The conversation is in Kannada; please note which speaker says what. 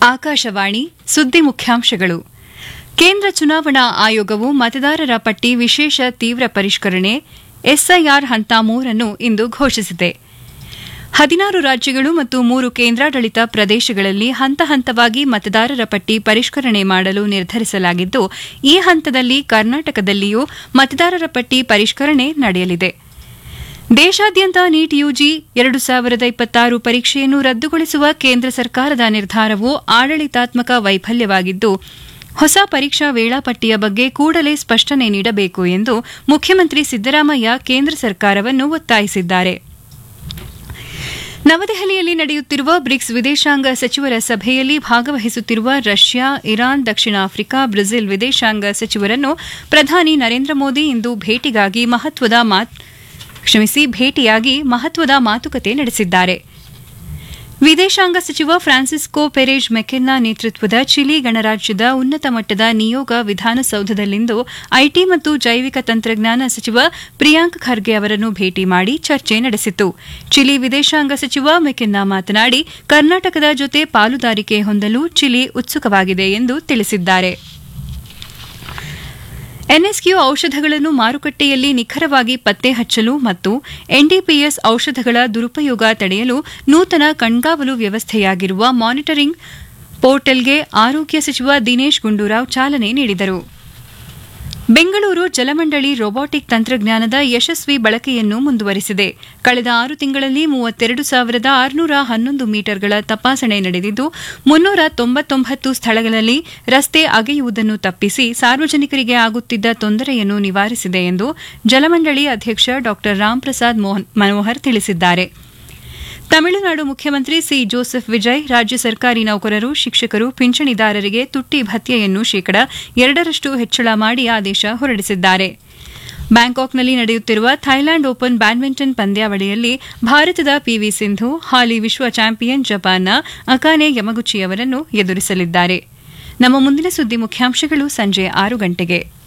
Speaker 1: ಆಕಾಶವಾಣಿ ಸುದ್ದಿ ಮುಖ್ಯಾಂಶಗಳು ಕೇಂದ್ರ ಚುನಾವಣಾ ಆಯೋಗವು ಮತದಾರರ ಪಟ್ಟಿ ವಿಶೇಷ ತೀವ್ರ ಪರಿಷ್ಕರಣೆ ಎಸ್ಐಆರ್ ಹಂತ ಮೂರನ್ನು ಇಂದು ಘೋಷಿಸಿದೆ ಹದಿನಾರು ರಾಜ್ಯಗಳು ಮತ್ತು ಮೂರು ಕೇಂದ್ರಾಡಳಿತ ಪ್ರದೇಶಗಳಲ್ಲಿ ಹಂತ ಹಂತವಾಗಿ ಮತದಾರರ ಪಟ್ಟಿ ಪರಿಷ್ಕರಣೆ ಮಾಡಲು ನಿರ್ಧರಿಸಲಾಗಿದ್ದು ಈ ಹಂತದಲ್ಲಿ ಕರ್ನಾಟಕದಲ್ಲಿಯೂ ಮತದಾರರ ಪಟ್ಟಿ ಪರಿಷ್ಕರಣೆ ನಡೆಯಲಿದೆ ದೇಶಾದ್ಯಂತ ನೀಟ್ ಯುಜಿ ಎರಡು ಸಾವಿರದ ಇಪ್ಪತ್ತಾರು ಪರೀಕ್ಷೆಯನ್ನು ರದ್ದುಗೊಳಿಸುವ ಕೇಂದ್ರ ಸರ್ಕಾರದ ನಿರ್ಧಾರವು ಆಡಳಿತಾತ್ಮಕ ವೈಫಲ್ಯವಾಗಿದ್ದು ಹೊಸ ಪರೀಕ್ಷಾ ವೇಳಾಪಟ್ಟಿಯ ಬಗ್ಗೆ ಕೂಡಲೇ ಸ್ಪಷ್ಟನೆ ನೀಡಬೇಕು ಎಂದು ಮುಖ್ಯಮಂತ್ರಿ ಸಿದ್ದರಾಮಯ್ಯ ಕೇಂದ್ರ ಸರ್ಕಾರವನ್ನು ಒತ್ತಾಯಿಸಿದ್ದಾರೆ ನವದೆಹಲಿಯಲ್ಲಿ ನಡೆಯುತ್ತಿರುವ ಬ್ರಿಕ್ಸ್ ವಿದೇಶಾಂಗ ಸಚಿವರ ಸಭೆಯಲ್ಲಿ ಭಾಗವಹಿಸುತ್ತಿರುವ ರಷ್ಯಾ ಇರಾನ್ ದಕ್ಷಿಣ ಆಫ್ರಿಕಾ ಬ್ರೆಜಿಲ್ ವಿದೇಶಾಂಗ ಸಚಿವರನ್ನು ಪ್ರಧಾನಿ ನರೇಂದ್ರ ಮೋದಿ ಇಂದು ಭೇಟಿಗಾಗಿ ಮಹತ್ವದ ಕ್ಷಮಿಸಿ ಭೇಟಿಯಾಗಿ ಮಹತ್ವದ ಮಾತುಕತೆ ನಡೆಸಿದ್ದಾರೆ ವಿದೇಶಾಂಗ ಸಚಿವ ಫ್ರಾನ್ಸಿಸ್ಕೋ ಪೆರೇಜ್ ಮೆಕೆನ್ನಾ ನೇತೃತ್ವದ ಚಿಲಿ ಗಣರಾಜ್ಯದ ಉನ್ನತ ಮಟ್ಟದ ನಿಯೋಗ ವಿಧಾನಸೌಧದಲ್ಲಿಂದು ಐಟಿ ಮತ್ತು ಜೈವಿಕ ತಂತ್ರಜ್ಞಾನ ಸಚಿವ ಪ್ರಿಯಾಂಕ್ ಖರ್ಗೆ ಅವರನ್ನು ಭೇಟಿ ಮಾಡಿ ಚರ್ಚೆ ನಡೆಸಿತು ಚಿಲಿ ವಿದೇಶಾಂಗ ಸಚಿವ ಮೆಕೆನ್ನಾ ಮಾತನಾಡಿ ಕರ್ನಾಟಕದ ಜೊತೆ ಪಾಲುದಾರಿಕೆ ಹೊಂದಲು ಚಿಲಿ ಉತ್ಸುಕವಾಗಿದೆ ಎಂದು ತಿಳಿಸಿದ್ದಾರೆ ಎನ್ಎಸ್ಕ್ಯೂ ಔಷಧಗಳನ್ನು ಮಾರುಕಟ್ಟೆಯಲ್ಲಿ ನಿಖರವಾಗಿ ಪತ್ತೆ ಹಚ್ಚಲು ಮತ್ತು ಎನ್ಡಿಪಿಎಸ್ ಔಷಧಗಳ ದುರುಪಯೋಗ ತಡೆಯಲು ನೂತನ ಕಣ್ಗಾವಲು ವ್ಯವಸ್ಥೆಯಾಗಿರುವ ಮಾನಿಟರಿಂಗ್ ಪೋರ್ಟಲ್ಗೆ ಆರೋಗ್ಯ ಸಚಿವ ದಿನೇಶ್ ಗುಂಡೂರಾವ್ ಚಾಲನೆ ನೀಡಿದರು ಬೆಂಗಳೂರು ಜಲಮಂಡಳಿ ರೊಬಾಟಿಕ್ ತಂತ್ರಜ್ಞಾನದ ಯಶಸ್ವಿ ಬಳಕೆಯನ್ನು ಮುಂದುವರಿಸಿದೆ ಕಳೆದ ಆರು ತಿಂಗಳಲ್ಲಿ ಮೂವತ್ತೆರಡು ಸಾವಿರದ ಆರುನೂರ ಹನ್ನೊಂದು ಮೀಟರ್ಗಳ ತಪಾಸಣೆ ನಡೆದಿದ್ದು ಮುನ್ನೂರ ತೊಂಬತ್ತೊಂಬತ್ತು ಸ್ಥಳಗಳಲ್ಲಿ ರಸ್ತೆ ಅಗೆಯುವುದನ್ನು ತಪ್ಪಿಸಿ ಸಾರ್ವಜನಿಕರಿಗೆ ಆಗುತ್ತಿದ್ದ ತೊಂದರೆಯನ್ನು ನಿವಾರಿಸಿದೆ ಎಂದು ಜಲಮಂಡಳಿ ಅಧ್ಯಕ್ಷ ಡಾ ರಾಮ್ಪ್ರಸಾದ್ ಮನೋಹರ್ ತಿಳಿಸಿದ್ದಾರೆ ತಮಿಳುನಾಡು ಮುಖ್ಯಮಂತ್ರಿ ಸಿ ಜೋಸೆಫ್ ವಿಜಯ್ ರಾಜ್ಯ ಸರ್ಕಾರಿ ನೌಕರರು ಶಿಕ್ಷಕರು ಪಿಂಚಣಿದಾರರಿಗೆ ತುಟ್ಟಿ ಭತ್ಯೆಯನ್ನು ಶೇಕಡ ಎರಡರಷ್ಟು ಹೆಚ್ಚಳ ಮಾಡಿ ಆದೇಶ ಹೊರಡಿಸಿದ್ದಾರೆ ಬ್ಯಾಂಕಾಕ್ನಲ್ಲಿ ನಡೆಯುತ್ತಿರುವ ಥೈಲ್ಯಾಂಡ್ ಓಪನ್ ಬ್ಯಾಡ್ಮಿಂಟನ್ ಪಂದ್ಯಾವಳಿಯಲ್ಲಿ ಭಾರತದ ಪಿವಿ ಸಿಂಧು ಹಾಲಿ ವಿಶ್ವ ಚಾಂಪಿಯನ್ ಜಪಾನ್ನ ಅಕಾನೆ ಯಮಗುಚಿ ಅವರನ್ನು ಎದುರಿಸಲಿದ್ದಾರೆ ನಮ್ಮ ಮುಂದಿನ ಸುದ್ದಿ ಮುಖ್ಯಾಂಶಗಳು ಸಂಜೆ ಆರು ಗಂಟೆಗೆ